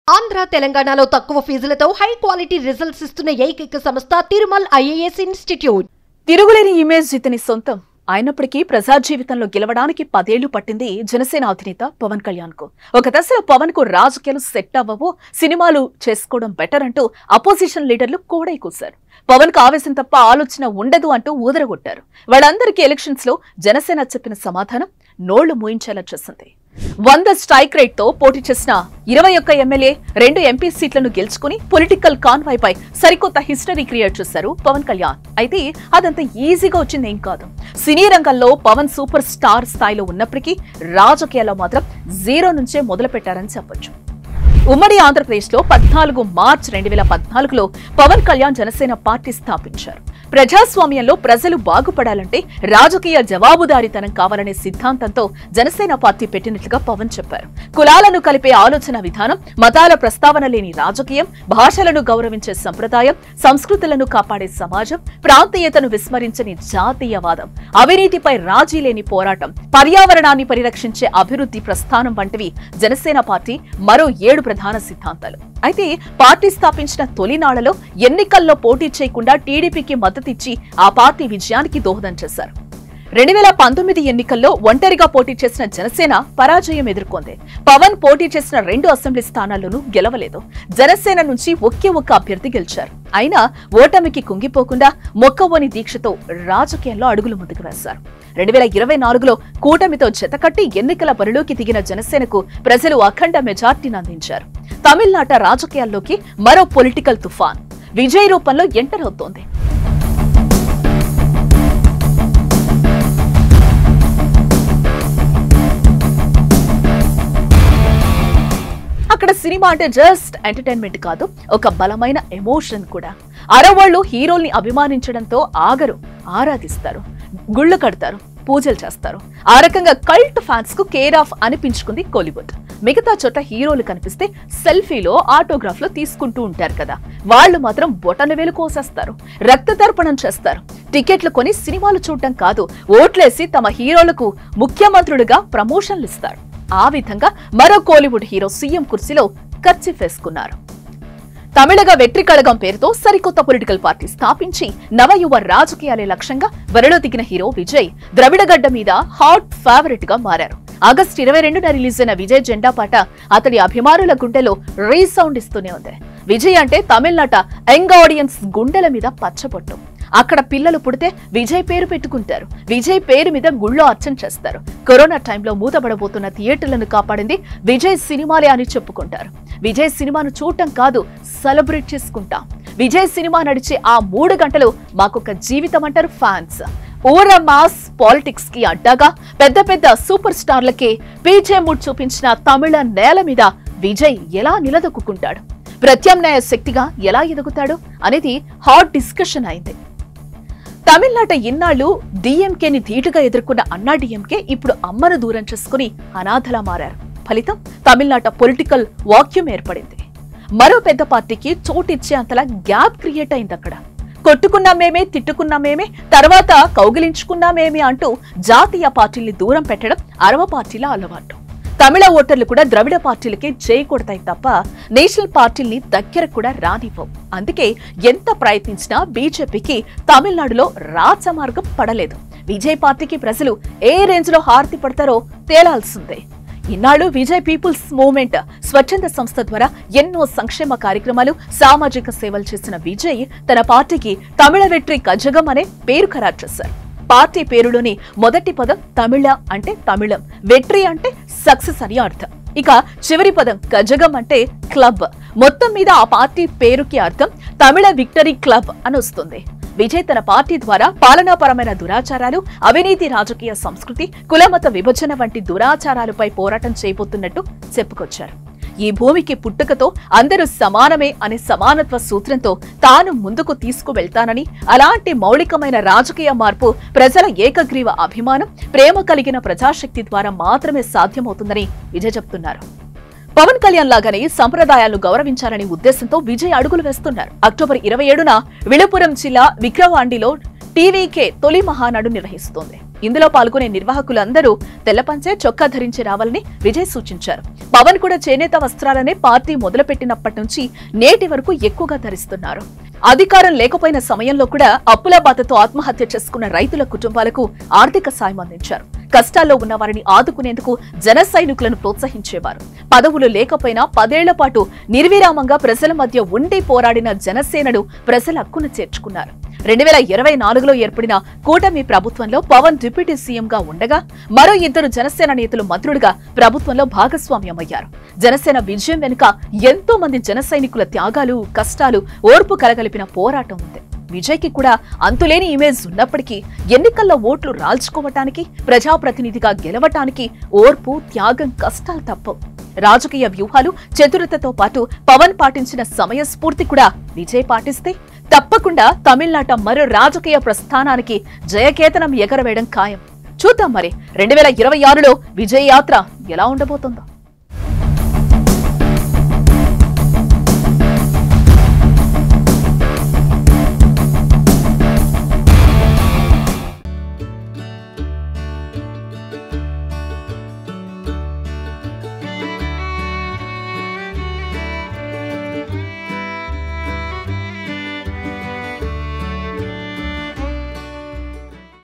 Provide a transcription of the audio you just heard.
ఆంధ్ర తెలంగాణలో తక్కువ ఫీజులతో high quality results ఇస్తున్న ఏకైక సంస్థ తిరుమల్ ఐఏఎస్ ఇన్స్టిట్యూట్ తిరుగులేని ఇమేజ్ ఇతని సొంతం అయినప్పటికీ ప్రజా జీవితంలో గెలవడానికి పదేళ్లు పట్టింది జనసేన అధినేత పవన్ కళ్యాణ్ కు ఒక దశలో పవన్ కు రాజకీయాలు సెట్ అవ్వవు సినిమాలు చేసుకోవడం బెటర్ అంటూ అపోజిషన్ లీడర్లు కూడా కూశారు పవన్ కు ఆవేశం తప్ప ఆలోచన ఉండదు అంటూ ఊదరగొట్టారు వాళ్ళందరికీ ఎలక్షన్స్ లో జనసేన చెప్పిన సమాధానం నోళ్లు మూయించేలా చేసింది వంద స్ట్రైక్ రేట్ తో పోటీ చేసిన ఇరవై ఒక్క ఎమ్మెల్యే రెండు ఎంపీ సీట్లను గెలుచుకుని పొలిటికల్ కాన్వాయ్ పై సరికొత్త హిస్టరీ క్రియేట్ చేశారు పవన్ కళ్యాణ్ అయితే అదంత ఈజీగా వచ్చింది ఏం కాదు సినీ రంగంలో పవన్ సూపర్ స్టార్ స్థాయిలో ఉన్నప్పటికీ రాజకీయాల్లో మాత్రం జీరో నుంచే మొదలు పెట్టారని చెప్పొచ్చు ఉమ్మడి ఆంధ్రప్రదేశ్ లో పద్నాలుగు మార్చ్ రెండు వేల పద్నాలుగులో పవన్ కళ్యాణ్ జనసేన పార్టీ స్థాపించారు ప్రజాస్వామ్యంలో ప్రజలు బాగుపడాలంటే రాజకీయ జవాబుదారీతనం కావాలనే సిద్ధాంతంతో జనసేన పార్టీ పెట్టినట్లుగా పవన్ చెప్పారు కులాలను కలిపే ఆలోచన విధానం మతాల ప్రస్తావన లేని రాజకీయం భాషలను గౌరవించే సంప్రదాయం సంస్కృతులను కాపాడే సమాజం ప్రాంతీయతను విస్మరించని జాతీయవాదం అవినీతిపై రాజీ లేని పోరాటం పర్యావరణాన్ని పరిరక్షించే అభివృద్ధి ప్రస్థానం వంటివి జనసేన పార్టీ మరో ఏడు ప్రధాన సిద్ధాంతాలు అయితే పార్టీ స్థాపించిన తొలినాళ్లలో ఎన్నికల్లో పోటీ చేయకుండా టీడీపీకి మద్దతిచ్చి ఆ పార్టీ విజయానికి దోహదం చేశారు రెండు వేల పంతొమ్మిది ఎన్నికల్లో ఒంటరిగా పోటీ చేసిన జనసేన పరాజయం ఎదుర్కొంది పవన్ పోటీ చేసిన రెండు అసెంబ్లీ స్థానాల్లోనూ గెలవలేదు జనసేన నుంచి ఒకే ఒక్క అభ్యర్థి గెలిచారు అయినా ఓటమికి కుంగిపోకుండా మొక్కవోని దీక్షతో రాజకీయాల్లో అడుగులు ముందుకు వేశారు రెండు వేల ఇరవై నాలుగులో కూటమితో జతకట్టి ఎన్నికల బరిలోకి దిగిన జనసేనకు ప్రజలు అఖండ మెజార్టీని అందించారు తమిళనాట రాజకీయాల్లోకి మరో పొలిటికల్ తుఫాన్ విజయ్ రూపంలో ఎంటర్ అవుతోంది అక్కడ సినిమా అంటే జస్ట్ ఎంటర్టైన్మెంట్ కాదు ఒక బలమైన ఎమోషన్ కూడా అరవాళ్ళు హీరోల్ని అభిమానించడంతో ఆగరు ఆరాధిస్తారు గుళ్ళు కడతారు పూజలు చేస్తారు ఆ రకంగా కల్ట్ ఫ్యాన్స్ కు కేర్ ఆఫ్ అనిపించుకుంది కోలీవుడ్ మిగతా చోట హీరోలు కనిపిస్తే సెల్ఫీలో ఆటోగ్రాఫ్ లో తీసుకుంటూ ఉంటారు కదా వాళ్ళు మాత్రం బొటన వేలు కోసేస్తారు రక్త తర్పణం చేస్తారు టికెట్లు కొని సినిమాలు చూడటం కాదు ఓట్లేసి తమ హీరోలకు ముఖ్యమంత్రులుగా ప్రమోషన్లు ఇస్తారు ఆ విధంగా మరో కోలీవుడ్ హీరో సీఎం కుర్చీలో ఖర్చిఫేసుకున్నారు తమిళగా వెట్రి కళగం పేరుతో సరికొత్త పొలిటికల్ పార్టీ స్థాపించి నవయువ రాజకీయాలే లక్ష్యంగా బరిలో దిగిన హీరో విజయ్ ద్రవిడగడ్డ మీద హాట్ ఫేవరెట్ గా మారారు ఆగస్టు ఇరవై రెండున రిలీజ్ అయిన విజయ్ జెండా పాట అతడి అభిమానుల గుండెలో రీసౌండ్ ఇస్తూనే ఉంది విజయ్ అంటే తమిళనాట యంగ్ ఆడియన్స్ గుండెల మీద పచ్చబొట్టు అక్కడ పిల్లలు పుడితే విజయ్ పేరు పెట్టుకుంటారు విజయ్ పేరు మీద గుళ్ళో అర్చన చేస్తారు కరోనా టైంలో మూతబడబోతున్న థియేటర్లను కాపాడింది విజయ్ సినిమాలే అని చెప్పుకుంటారు విజయ్ సినిమాను చూడటం కాదు సెలబ్రేట్ చేసుకుంటాం విజయ్ సినిమా నడిచే ఆ మూడు గంటలు మాకొక జీవితం అంటారు ఫ్యాన్స్ ఊర మాస్ పాలిటిక్స్ కి అడ్డాగా పెద్ద పెద్ద సూపర్ స్టార్లకే పీచే మూడ్ చూపించిన తమిళ నేల మీద విజయ్ ఎలా నిలదొక్కుంటాడు ప్రత్యామ్నాయ శక్తిగా ఎలా ఎదుగుతాడు అనేది హాట్ డిస్కషన్ అయింది తమిళనాట ఇన్నాళ్లు డిఎంకేని ధీటుగా ఎదుర్కొన్న అన్నా డిఎంకే ఇప్పుడు అమ్మను దూరం చేసుకుని అనాథలా మారారు ఫలితం తమిళనాట పొలిటికల్ వాక్యూమ్ ఏర్పడింది మరో పెద్ద పార్టీకి చోటిచ్చే అంతలా గ్యాప్ క్రియేట్ అయింది అక్కడ కొట్టుకున్నామేమే తిట్టుకున్నామేమే తర్వాత కౌగిలించుకున్నామేమే అంటూ జాతీయ పార్టీల్ని దూరం పెట్టడం అరవ పార్టీల అలవాటు తమిళ ఓటర్లు కూడా ద్రవిడ పార్టీలకే జై కొడతాయి తప్ప నేషనల్ పార్టీల్ని దగ్గర కూడా రానివ్వవు అందుకే ఎంత ప్రయత్నించినా బీజేపీకి తమిళనాడులో రాజమార్గం పడలేదు విజయ్ పార్టీకి ప్రజలు ఏ రేంజ్ లో హారతి పడతారో తేలాల్సిందే ఇన్నాళ్ళు విజయ్ పీపుల్స్ మూవ్మెంట్ స్వచ్ఛంద సంస్థ ద్వారా ఎన్నో సంక్షేమ కార్యక్రమాలు సామాజిక సేవలు చేసిన విజయ్ తన పార్టీకి తమిళ వెట్రి కజగం అనే పేరు ఖరారు చేశారు పార్టీ పేరులోని మొదటి పదం తమిళ అంటే తమిళం వెట్రి అంటే సక్సెస్ అని అర్థం ఇక చివరి పదం గజగం అంటే క్లబ్ మొత్తం మీద ఆ పార్టీ పేరుకి అర్థం తమిళ విక్టరీ క్లబ్ అని వస్తుంది విజయ్ తన పార్టీ ద్వారా పాలనాపరమైన దురాచారాలు అవినీతి రాజకీయ సంస్కృతి కులమత విభజన వంటి దురాచారాలపై పోరాటం చేయబోతున్నట్టు చెప్పుకొచ్చారు ఈ భూమికి పుట్టుకతో అందరూ సమానమే అనే సమానత్వ సూత్రంతో తాను ముందుకు తీసుకువెళ్తానని అలాంటి మౌలికమైన రాజకీయ మార్పు ప్రజల ఏకగ్రీవ అభిమానం ప్రేమ కలిగిన ప్రజాశక్తి ద్వారా మాత్రమే సాధ్యమవుతుందని విజయ్ చెప్తున్నారు పవన్ కళ్యాణ్ లాగానే సంప్రదాయాలను గౌరవించాలనే ఉద్దేశంతో విజయ్ అడుగులు వేస్తున్నారు అక్టోబర్ ఇరవై ఏడున విழுపురం జిల్లా విక్రవాండిలో టీవీకే తొలి మహానాడు నిర్వహిస్తోంది ఇందులో పాల్గొనే నిర్వాహకులందరూ తెల్లపంచే చొక్కా ధరించి రావాలని విజయ్ సూచించారు పవన్ కూడా చేనేత వస్త్రాలనే పార్టీ మొదలుపెట్టినప్పటి నుంచి నేటి వరకు ఎక్కువగా ధరిస్తున్నారు అధికారం లేకపోయిన సమయంలో కూడా అప్పుల బాధతో ఆత్మహత్య చేసుకున్న రైతుల కుటుంబాలకు ఆర్థిక సాయం అందించారు కష్టాల్లో ఉన్న వారిని ఆదుకునేందుకు జన సైనికులను ప్రోత్సహించేవారు పదవులు లేకపోయినా పదేళ్ల పాటు నిర్విరామంగా ప్రజల మధ్య ఉండి పోరాడిన జనసేనను ప్రజల హక్కును చేర్చుకున్నారు రెండు వేల ఇరవై నాలుగులో ఏర్పడిన కూటమి ప్రభుత్వంలో పవన్ డిప్యూటీ సీఎంగా ఉండగా మరో ఇద్దరు జనసేన నేతలు మంత్రులుగా ప్రభుత్వంలో భాగస్వామ్యమయ్యారు జనసేన విజయం వెనుక ఎంతో మంది జన సైనికుల త్యాగాలు కష్టాలు ఓర్పు కలగలిపిన పోరాటం ఉంది విజయ్కి కూడా అంతులేని ఇమేజ్ ఉన్నప్పటికీ ఎన్నికల్లో ఓట్లు రాల్చుకోవటానికి ప్రజాప్రతినిధిగా గెలవటానికి ఓర్పు త్యాగం కష్టాలు తప్పవు రాజకీయ వ్యూహాలు చతురతతో పాటు పవన్ పాటించిన సమయ స్ఫూర్తి కూడా విజయ్ పాటిస్తే తప్పకుండా తమిళనాట మరో రాజకీయ ప్రస్థానానికి జయకేతనం ఎగరవేయడం ఖాయం చూద్దాం మరి రెండు వేల ఇరవై ఆరులో విజయ్ యాత్ర ఎలా ఉండబోతుందో